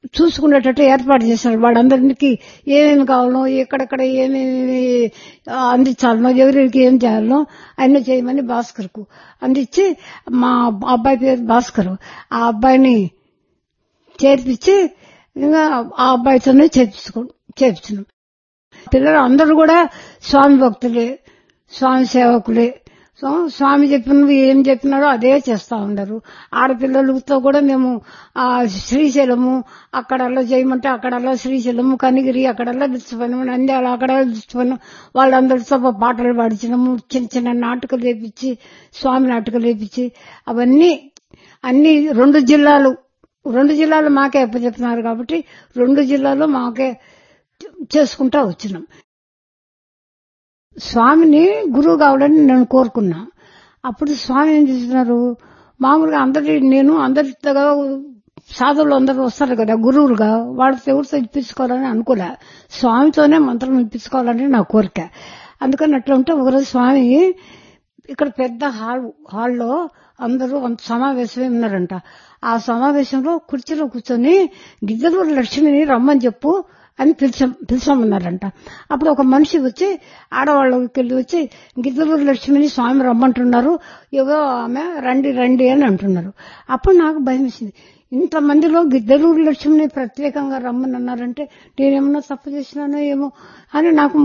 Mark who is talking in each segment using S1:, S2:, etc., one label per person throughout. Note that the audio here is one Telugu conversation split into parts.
S1: చూసుకునేటట్టు ఏర్పాటు చేశారు వాళ్ళందరికీ ఏమేమి కావాలో ఎక్కడెక్కడ ఏమేమి అందించాలనో ఎవరికి ఏం చేయాలనో అన్ని చేయమని భాస్కర్కు అందించి మా అబ్బాయి పేరు భాస్కర్ ఆ అబ్బాయిని చేర్పించి ఇంకా ఆ అబ్బాయితోనే చేర్పించుకో చేర్పించినాం పిల్లలు అందరూ కూడా స్వామి భక్తులే స్వామి సేవకులే సో స్వామి చెప్పినవి ఏం చెప్పినారో అదే చేస్తా ఉన్నారు ఆడపిల్లలతో కూడా మేము ఆ శ్రీశైలము అక్కడల్లా చేయమంటే అక్కడల్లా శ్రీశైలము కనిగిరి అక్కడల్లా దిచ్చిపోయినాము నంద్యాల అక్కడ దిచ్చిపోయినాం వాళ్ళందరితో పాటలు పాడించినాము చిన్న చిన్న నాటకాలు వేపించి స్వామి నాటకాలు వేపించి అవన్నీ అన్ని రెండు జిల్లాలు రెండు జిల్లాలు మాకే అప్పచెప్తున్నారు కాబట్టి రెండు జిల్లాలు మాకే చేసుకుంటా వచ్చినాం స్వామిని గురువు కావాలని నేను కోరుకున్నా అప్పుడు స్వామి ఏం చేస్తున్నారు మామూలుగా అందరి నేను అందరితో సాధువులు అందరూ వస్తారు కదా గురువులుగా వాళ్ళతో ఎవరితో ఇప్పించుకోవాలని అనుకోలే స్వామితోనే మంత్రం ఇప్పించుకోవాలని నా కోరిక అందుకని అట్లా ఉంటే ఒకరోజు స్వామి ఇక్కడ పెద్ద హాల్ హాల్లో అందరూ అంత సమావేశమే ఉన్నారంట ఆ సమావేశంలో కుర్చీలో కూర్చొని గిద్దలూరు లక్ష్మిని రమ్మని చెప్పు అని పిలిచ పిలిచామన్నారంట అప్పుడు ఒక మనిషి వచ్చి ఆడవాళ్ళకి వెళ్ళి వచ్చి గిద్దలూరు లక్ష్మిని స్వామి రమ్మంటున్నారు ఏవో ఆమె రండి రండి అని అంటున్నారు అప్పుడు నాకు భయం వేసింది ఇంతమందిలో గిద్దలూరు లక్ష్మిని ప్రత్యేకంగా రమ్మని అన్నారంటే నేనేమన్నా తప్పు చేసినానో ఏమో అని నాకు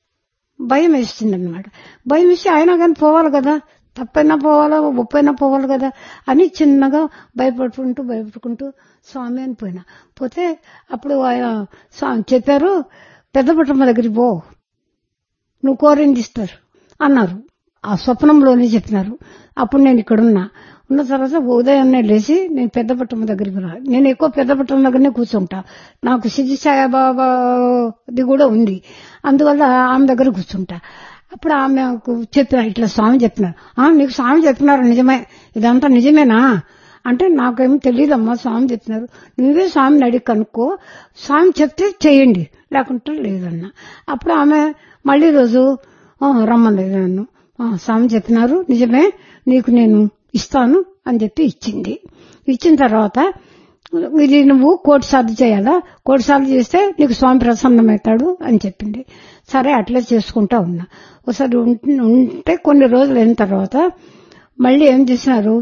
S1: భయం వేస్తుంది అనమాట భయం వేసి అయినా కానీ పోవాలి కదా తప్పైనా పోవాలా ఒప్పైనా పోవాలి కదా అని చిన్నగా భయపడుకుంటూ భయపడుకుంటూ స్వామి అని పోయినా పోతే అప్పుడు ఆయన స్వామి చెప్పారు పెద్దపట్టమ్మ దగ్గరికి పో నువ్వు కోరింది ఇస్తారు అన్నారు ఆ స్వప్నంలోనే చెప్పినారు అప్పుడు నేను ఇక్కడ ఉన్నా ఉన్న తర్వాత ఉదయాన్నే లేచి నేను పెద్దపట్టమ్మ దగ్గరికి రా నేను ఎక్కువ పెద్దపట్టమ్మ దగ్గరనే కూర్చుంటా నాకు సిద్ధి సాయిబాబాది కూడా ఉంది అందువల్ల ఆమె దగ్గర కూర్చుంటా అప్పుడు ఆమెకు చెప్పిన ఇట్లా స్వామి చెప్పినారు "ఆ, నీకు స్వామి చెప్పినారు నిజమే ఇదంతా నిజమేనా అంటే నాకేం తెలియదమ్మా స్వామి చెప్పినారు నువ్వే స్వామిని అడిగి కనుక్కో స్వామి చెప్తే చేయండి లేకుంటే లేదన్న అప్పుడు ఆమె మళ్ళీ రోజు "ఆ, రమ్మన్నది నన్ను "ఆ, స్వామి చెప్పినారు నిజమే నీకు నేను ఇస్తాను అని చెప్పి ఇచ్చింది ఇచ్చిన తర్వాత ఇది నువ్వు కోటి సార్లు చేయాలా కోటి సార్లు చేస్తే నీకు స్వామి ప్రసన్నమవుతాడు అని చెప్పింది సరే అట్లే చేసుకుంటా ఉన్నా ఒకసారి ఉం- ఉంటే కొన్ని రోజులు అయిన తర్వాత మళ్ళీ ఏం చేసినారు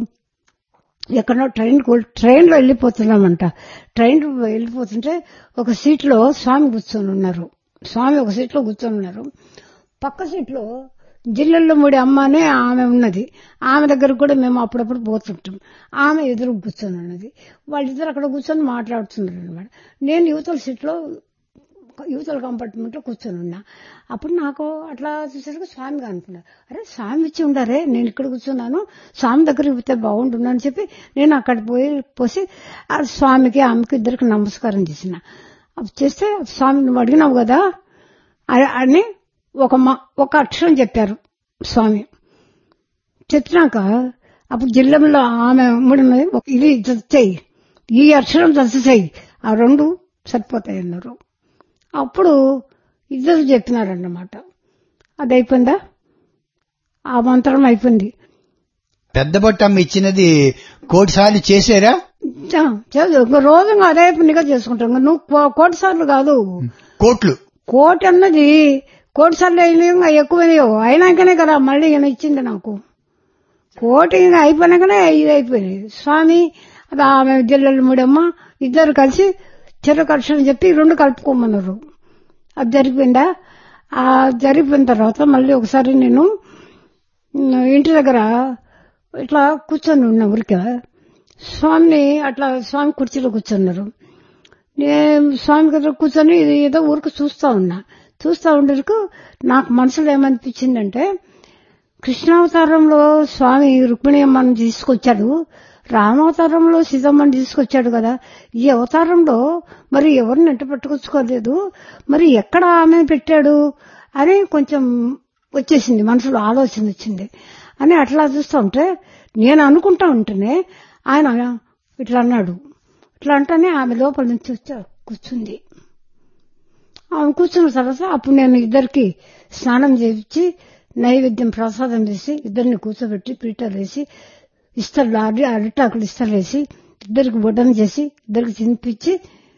S1: ఎక్కడో ట్రైన్ ట్రైన్లో వెళ్ళిపోతున్నామంట ట్రైన్ వెళ్ళిపోతుంటే ఒక సీట్లో స్వామి కూర్చొని ఉన్నారు స్వామి ఒక సీట్లో కూర్చొని ఉన్నారు పక్క సీట్లో జిల్లల్లో ముడి అమ్మ అనే ఆమె ఉన్నది ఆమె దగ్గర కూడా మేము అప్పుడప్పుడు పోతుంటాం ఆమె ఎదురు కూర్చొని ఉన్నది వాళ్ళిద్దరు అక్కడ కూర్చొని మాట్లాడుతున్నారు అనమాట నేను యువతల సీట్లో యువతల కంపార్ట్మెంట్ లో కూర్చొని ఉన్నా అప్పుడు నాకు అట్లా చూసేసరికి స్వామి అనుకున్నా అరే స్వామి ఇచ్చి ఉండారే నేను ఇక్కడ కూర్చున్నాను స్వామి దగ్గరికి పోతే బాగుంటుంది అని చెప్పి నేను అక్కడ పోయి పోసి ఆ స్వామికి ఆమెకి ఇద్దరికి నమస్కారం చేసిన అప్పుడు చేస్తే స్వామి నువ్వు అడిగినావు కదా అ- అని ఒక మ- ఒక అక్షరం చెప్పారు స్వామి చెప్పినాక అప్పుడు జిల్లంలో ఆమె మూడు ఇది జత చెయ్యి ఈ అక్షరం జత చెయ్యి ఆ రెండు సరిపోతాయి అన్నారు అప్పుడు ఇద్దరు చెప్పినారన్నమాట అది అయిపోయిందా ఆ మంత్రం అయిపోయింది
S2: పెద్ద బొట్టమ్మ ఇచ్చినది కోటి సార్లు చేశారా
S1: చ- చ- ఒక రోజు ఇంకా అదే పనిగా చేసుకుంటాం ఇంకా నువ్వు కో- కోటి సార్లు కాదు
S2: కోట్లు
S1: కోటి అన్నది కోటి సార్లు అయినాయి ఇంకా ఎక్కువైనాయో అయినాకనే కదా మళ్ళీ ఈయన ఇచ్చింది నాకు కోటి ఇంకా అయిపోయినాకనే ఇది అయిపోయినాయి స్వామి అది ఆమె జిల్లలు మూడమ్మ ఇద్దరు కలిసి చిరకర్షణ చెప్పి రెండు కలుపుకోమన్నారు అది జరిగిపోయిందా ఆ జరిగిపోయిన తర్వాత మళ్ళీ ఒకసారి నేను ఉమ్, ఇంటి దగ్గర ఇట్లా కూర్చొని ఉన్నా ఊరికే స్వామిని అట్లా స్వామి కుర్చీలో కూర్చున్నారు నేను స్వామి దగ్గర కూర్చొని ఇది ఏదో ఊరికి చూస్తా ఉన్నా చూస్తా ఉండేందుకు నాకు మనసులో ఏమనిపించిందంటే కృష్ణావతారంలో స్వామి రుక్మిణి అమ్మని తీసుకొచ్చాడు రామావతారంలో సీతమ్మని తీసుకొచ్చాడు కదా ఈ అవతారంలో మరి ఎవరిని ఎంట పట్టుకొచ్చుకోలేదు మరి ఎక్కడ ఆమె పెట్టాడు అని కొంచెం వచ్చేసింది మనసులో ఆలోచన వచ్చింది అని అట్లా చూస్తూ ఉంటే నేను అనుకుంటా ఉంటేనే ఆయన ఇట్లా అన్నాడు ఇట్లా అంటేనే ఆమె లోపల నుంచి వచ్చి కూర్చుంది ఆమె కూర్చున్న తర్వాత అప్పుడు నేను ఇద్దరికి స్నానం చేయించి నైవేద్యం ప్రసాదం చేసి ఇద్దరిని కూర్చోబెట్టి పీటలు వేసి ఇస్తర్లు అరి అరిటాకులు ఇస్తర్లు వేసి ఇద్దరికి బొడ్డం చేసి ఇద్దరికి తినిపించి